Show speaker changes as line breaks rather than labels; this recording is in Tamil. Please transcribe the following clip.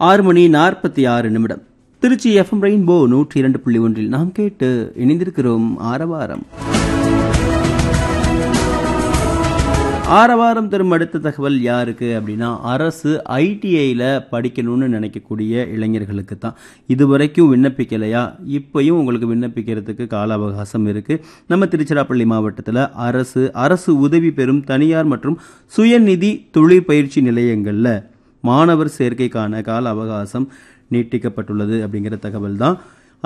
ஆறு மணி நாற்பத்தி ஆறு நிமிடம் திருச்சி எஃப்எம் ரெயின்போ நூற்றி இரண்டு புள்ளி ஒன்றில் நாம் கேட்டு இணைந்திருக்கிறோம் ஆரவாரம் ஆரவாரம் தரும் அடுத்த தகவல் யாருக்கு அப்படின்னா அரசு ஐடிஐயில் படிக்கணும்னு நினைக்கக்கூடிய இளைஞர்களுக்கு தான் இதுவரைக்கும் விண்ணப்பிக்கலையா இப்பயும் உங்களுக்கு விண்ணப்பிக்கிறதுக்கு கால அவகாசம் இருக்கு நம்ம திருச்சிராப்பள்ளி மாவட்டத்தில் அரசு அரசு உதவி பெறும் தனியார் மற்றும் சுயநிதி தொழிற்பயிற்சி நிலையங்களில் மாணவர் சேர்க்கைக்கான கால அவகாசம் நீட்டிக்கப்பட்டுள்ளது அப்படிங்கிற தகவல் தான்